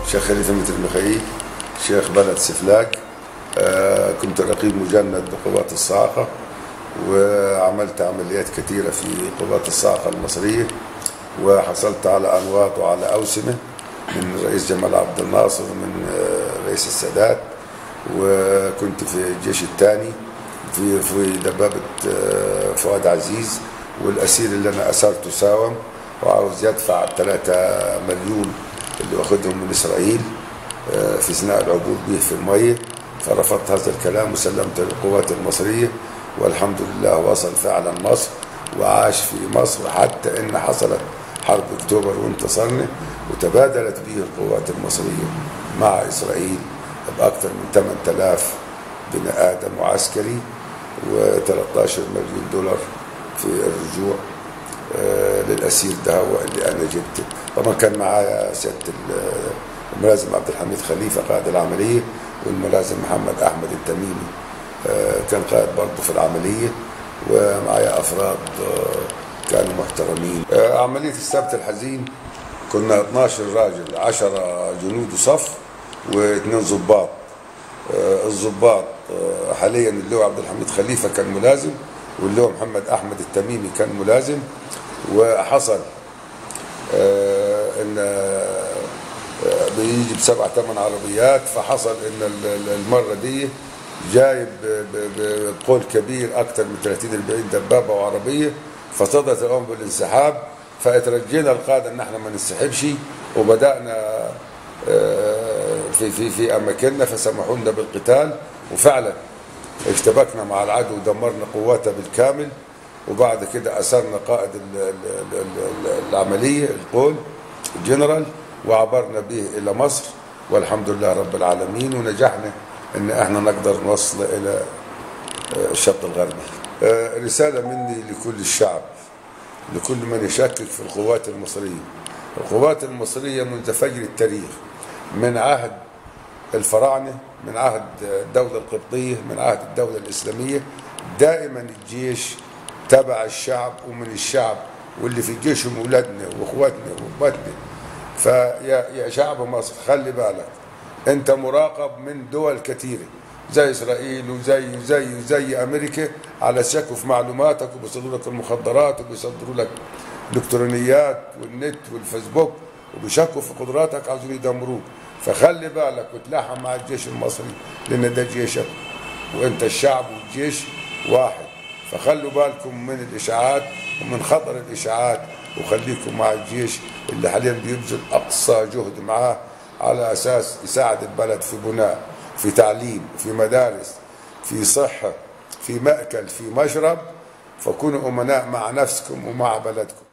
شيخ خليفة متر مخيل شيخ بلد سفلاك آه، كنت رقيب مجند بقوات الصاعقة وعملت عمليات كثيرة في قوات الصاعقة المصرية وحصلت على أنواط وعلى أوسمة من الرئيس جمال عبد الناصر ومن آه، رئيس السادات وكنت في الجيش الثاني في في دبابة آه، فؤاد عزيز والأسير اللي أنا أسرته ساوم وعاوز يدفع 3 مليون اللي واخدهم من إسرائيل آه، في أثناء العبور به في المية فرفضت هذا الكلام وسلمت للقوات المصرية والحمد لله وصل فعلا مصر وعاش في مصر حتى ان حصلت حرب اكتوبر وانتصرنا وتبادلت به القوات المصريه مع اسرائيل باكثر من 8000 بني ادم وعسكري و13 مليون دولار في الرجوع آه، للاسير ده هو اللي انا جبته طبعا كان معايا سياده ال- الملازم عبد الحميد خليفه قائد العمليه والملازم محمد احمد التميمي آه، كان قائد برضه في العمليه ومعايا افراد آه، كانوا محترمين آه، عمليه السبت الحزين كنا 12 راجل 10 جنود وصف واثنين ضباط آه، الضباط آه، حاليا اللواء عبد الحميد خليفه كان ملازم واللواء محمد احمد التميمي كان ملازم وحصل آه، ان آه، بيجي بسبع ثمان عربيات فحصل ان ال- ال- المره دي جايب ب- ب- بقول كبير اكثر من 30 40 دبابه وعربيه فصدت الامر بالانسحاب فاترجينا القاده ان احنا ما ننسحبش وبدانا آه، في في في اماكننا فسمحوا لنا بالقتال وفعلا اشتبكنا مع العدو ودمرنا قواته بالكامل وبعد كده اسرنا قائد ال- ال- ال- ال- العمليه القول الجنرال وعبرنا به الى مصر والحمد لله رب العالمين ونجحنا ان احنا نقدر نوصل الى آه، الشط الغربي آه، رساله مني لكل الشعب لكل من يشكك في القوات المصريه القوات المصريه منذ فجر التاريخ من عهد الفراعنه من عهد الدوله القبطيه من عهد الدوله الاسلاميه دائما الجيش تبع الشعب ومن الشعب واللي في الجيش هم اولادنا واخواتنا واخواتنا فيا يا شعب مصر خلي بالك انت مراقب من دول كثيره زي اسرائيل وزي زي زي امريكا على شكوا في معلوماتك وبيصدروا لك المخدرات وبيصدروا لك الالكترونيات والنت والفيسبوك وبيشكوا في قدراتك عاوزين يدمروك فخلي بالك وتلاحم مع الجيش المصري لان ده جيشك وانت الشعب والجيش واحد فخلوا بالكم من الاشاعات ومن خطر الاشاعات وخليكم مع الجيش اللي حاليا بيبذل اقصى جهد معاه على اساس يساعد البلد في بناء في تعليم في مدارس في صحه في مأكل في مشرب فكونوا امناء مع نفسكم ومع بلدكم